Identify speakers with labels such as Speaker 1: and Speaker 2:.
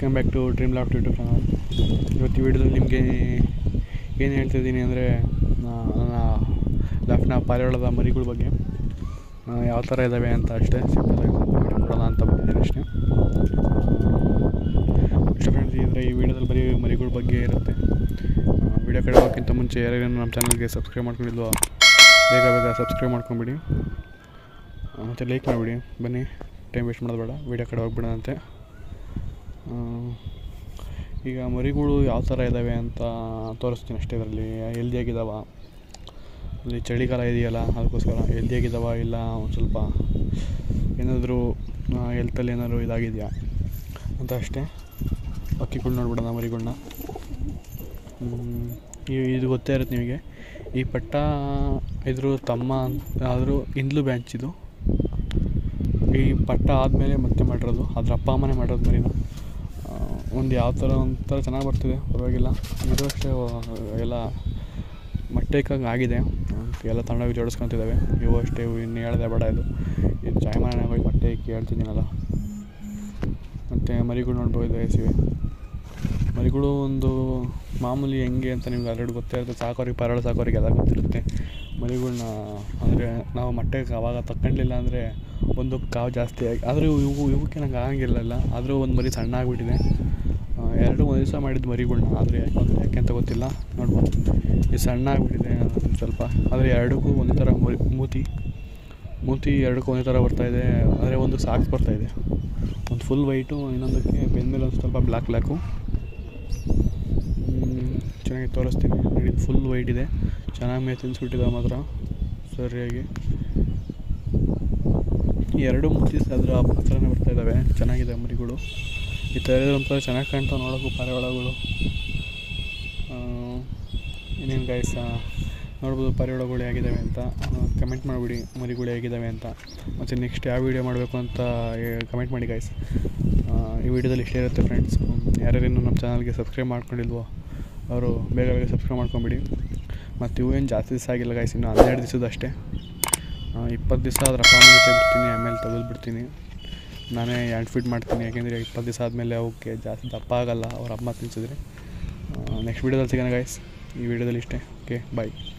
Speaker 1: welcome back to Dream Loft YouTube channel ಇವತ್ತು ಈ ವಿಡಿಯೋದಲ್ಲಿ ನಿಮಗೆ ಏನು ಹೇಳ್ತಿದ್ದೀನಿ ಅಂದರೆ ನನ್ನ ಲೆಫ್ಟ್ನ ಪಾರಿವಾಳದ ಮರಿಗಳ ಬಗ್ಗೆ ಆ, ಯಾವ ಥರ ಇದ್ದಾವೆ ಅಂತ ಅಷ್ಟೇ ಸಿಂಪಲಾಗಿ ವಿಡಿಯೋ ಕೊಡೋಣ ಅಂತ ಬಂದಿದ್ದೀನಿ ಅಷ್ಟೇ ಇಷ್ಟ ಫ್ರೆಂಡ್ಸ್ ಇದ್ದರೆ ಈ ವಿಡಿಯೋದಲ್ಲಿ ಬರೀ ಮರಿಗಳ ಬಗ್ಗೆ ಇರುತ್ತೆ ವಿಡಿಯೋ ಕಡೆ ಹೋಗೋಕ್ಕಿಂತ ಮುಂಚೆ ಯಾರ್ಯಾರು ನಮ್ಮ ಚಾನಲ್ಗೆ ಸಬ್ಸ್ಕ್ರೈಬ್ ಮಾಡ್ಕೊಂಡಿಲ್ವೋ ಬೇಗ ಬೇಗ ಸಬ್ಸ್ಕ್ರೈಬ್ ಮಾಡ್ಕೊಂಬಿಡಿ ಮತ್ತು ಲೈಕ್ ಮಾಡಿಬಿಡಿ ಬನ್ನಿ ಟೈಮ್ ವೇಸ್ಟ್ ಮಾಡೋದು ಬೇಡ ವೀಡಿಯೋ ಕಡೆ ಹೋಗ್ಬಿಡೋದಂತೆ ಆ, ಈಗ ಮರಿಗಳು ಯಾವ ಥರ ಇದ್ದಾವೆ ಅಂತ ತೋರಿಸ್ತೀನಿ ಅಷ್ಟೇ ಇದರಲ್ಲಿ ಹೆಲ್ದಿಯಾಗಿದ್ದಾವ ಅಲ್ಲಿ ಚಳಿಗಾಲ ಇದೆಯಲ್ಲ ಅದಕ್ಕೋಸ್ಕರ ಹೆಲ್ದಿಯಾಗಿದ್ದಾವ ಇಲ್ಲ ಒಂದು ಸ್ವಲ್ಪ ಏನಾದರೂ ಹೆಲ್ತಲ್ಲಿ ಏನಾದರೂ ಇದಾಗಿದೆಯಾ ಅಂತ ಅಷ್ಟೇ ಹಕ್ಕಿಗಳು ನೋಡ್ಬಿಡೋಣ ಮರಿಗಳ್ನ ಹ್ಮ್, ಈ- ಇದು ಗೊತ್ತೇ ಇರುತ್ತೆ ನಿಮಗೆ ಈ ಪಟ್ಟ ಇದ್ರ ತಮ್ಮ ಆದರೂ ಇಂದ್ಲು ಬ್ಯಾಂಚ್ ಇದು ಈ ಪಟ್ಟ ಆದಮೇಲೆ ಮತ್ತೆ ಮಾಡಿರೋದು ಅದ್ರ ಅಪ್ಪ ಅಮ್ಮನೇ ಮಾಡಿರೋದು ಮರಿನ ಒಂದು ಯಾವ ಥರ ಒಂಥರ ಚೆನ್ನಾಗಿ ಬರ್ತಿದೆ ಪರವಾಗಿಲ್ಲ ಇದು ಅಷ್ಟೇ ಆ, ಎಲ್ಲ ಮಟ್ಟಕ್ಕೆ ಆಗಿದೆ ಎಲ್ಲ ತಣ್ಣಗೆ ಜೋಡಿಸ್ಕೊತಿದ್ದಾವೆ ಇವು ಅಷ್ಟೇ ಇವು ಇನ್ನು ಹೇಳ್ದೆ ಬೇಡ ಇದು ಇದು ಜಾಯಮಾನ ಹೋಗಿ ಮೊಟ್ಟೆ ಇಕ್ಕಿ ಹೇಳ್ತಿದ್ದೀನಲ್ಲ ಮತ್ತು ಮರಿಗಳು ನೋಡ್ಬೋದು ಎಸಿವೆ ಮರಿಗಳು ಒಂದು ಮಾಮೂಲಿ ಹೆಂಗೆ ಅಂತ ನಿಮ್ಗೆ ಆಲ್ರೆಡಿ ಗೊತ್ತೇ ಇರುತ್ತೆ ಸಾಕೋರಿಗೆ ಪರಳ ಸಾಕೋರಿಗೆ ಎಲ್ಲ ಗೊತ್ತಿರುತ್ತೆ ಮರಿಗಳ್ನ ಅಂದರೆ ನಾವು ಮೊಟ್ಟೆಗೆ ಅವಾಗ ತಗೊಂಡಿಲ್ಲ ಅಂದರೆ ಒಂದು ಕಾವು ಜಾಸ್ತಿ ಆಗಿ ಆದರೂ ಇವು ಇವಕ್ಕೆ ನಂಗೆ ಆಗಂಗಿಲ್ಲಲ್ಲ ಆದರೂ ಒಂದು ಮರಿ ಸಣ್ಣ ಆಗಿಬಿಟ್ಟಿದೆ ಎರಡು ಒಂದು ದಿವಸ ಮಾಡಿದ್ದು ಮರಿಗಳ್ನ ಆದರೆ ಯಾಕೆ ಒಂದು ಯಾಕೆ ಅಂತ ಗೊತ್ತಿಲ್ಲ ನೋಡ್ಬೋದು ಇದು ಸಣ್ಣ ಆಗಿಬಿಟ್ಟಿದೆ ಒಂದು ಸ್ವಲ್ಪ ಆದರೆ ಎರಡಕ್ಕೂ ಒಂದೇ ಥರ ಮರಿ ಮೂತಿ ಮೂತಿ ಎರಡಕ್ಕೂ ಒಂದೇ ಥರ ಬರ್ತಾಯಿದೆ ಅಂದರೆ ಒಂದು ಸಾಕ್ಸ್ ಬರ್ತಾಯಿದೆ ಒಂದು ಫುಲ್ ವೈಟು ಇನ್ನೊಂದಕ್ಕೆ ಬೆಂದಮೇಲೆ ಒಂದು ಸ್ವಲ್ಪ ಬ್ಲ್ಯಾಕ್ ಬ್ಲ್ಯಾಕು ಚೆನ್ನಾಗಿ ತೋರಿಸ್ತೀನಿ ನೋಡಿ ಫುಲ್ ವೈಟ್ ಇದೆ ಚೆನ್ನಾಗಿ ಮೇ ತಿನ್ನಿಸ್ಬಿಟ್ಟಿದೆ ಮಾತ್ರ ಸರಿಯಾಗಿ ಈ ಎರಡು ಮೂತಿ ಅದ್ರ ಹತ್ರನೇ ಬರ್ತಾ ಇದ್ದಾವೆ ಚೆನ್ನಾಗಿದೆ ಮರಿಗಳು ಈ ಥರ ಒಂಥರ ಚೆನ್ನಾಗಿ ಕಾಣ್ತಾವೆ ನೋಡೋಕ್ಕೂ ಪಾರಿವಾಳಗಳು ಇನ್ನೇನು ಗಾಯ್ಸ ನೋಡ್ಬೋದು ಪಾರಿವಾಳಗಳು ಹೇಗಿದ್ದಾವೆ ಅಂತ ಕಮೆಂಟ್ ಮಾಡಿಬಿಡಿ ಮರಿಗಳು ಹೇಗಿದ್ದಾವೆ ಅಂತ ಮತ್ತು ನೆಕ್ಸ್ಟ್ ಯಾವ ವೀಡಿಯೋ ಮಾಡಬೇಕು ಅಂತ ಕಮೆಂಟ್ ಮಾಡಿ ಗಾಯ್ಸ್ ಈ ವಿಡಿಯೋದಲ್ಲಿ ಇಷ್ಟೇ ಇರುತ್ತೆ ಫ್ರೆಂಡ್ಸ್ ಯಾರ್ಯಾರೇನು ನಮ್ಮ ಚಾನಲ್ಗೆ ಸಬ್ಸ್ಕ್ರೈಬ್ ಮಾಡ್ಕೊಂಡಿಲ್ವೋ ಅವರು ಬೇಗ ಬೇಗ ಸಬ್ಸ್ಕ್ರೈಬ್ ಮಾಡ್ಕೊಂಬಿಡಿ ಮತ್ತು ಇವೇನು ಜಾಸ್ತಿ ದಿವಸ ಆಗಿಲ್ಲ ಗಾಯ್ಸ್ ಇನ್ನು ಹನ್ನೆರಡು ದಿವಸದ ಅಷ್ಟೇ ಇಪ್ಪತ್ತು ದಿವಸ ಅದ್ರ ಅಪ್ಪ ಅಮ್ಮನ ಜೊತೆ ಬಿಡ್ತೀನಿ ಆಮೇಲೆ ತೆಗೆದುಬಿಡ್ತೀನಿ ನಾನೇ ಎರಡು ಫೀಟ್ ಮಾಡ್ತೀನಿ ಯಾಕೆಂದರೆ ಇಪ್ಪತ್ತು ದಿವಸ ಆದಮೇಲೆ ಅವಕ್ಕೆ ಜಾಸ್ತಿ ದಪ್ಪ ಆಗಲ್ಲ ಅವ್ರ ಅಮ್ಮ ತಿನ್ಸಿದ್ರೆ ನೆಕ್ಸ್ಟ್ ವೀಡಿಯೋದಲ್ಲಿ ಸಿಗೋಣ ಗಾಯ್ಸ್ ಈ ವಿಡಿಯೋದಲ್ಲಿ ಇಷ್ಟೇ ಓಕೆ ಬಾಯ್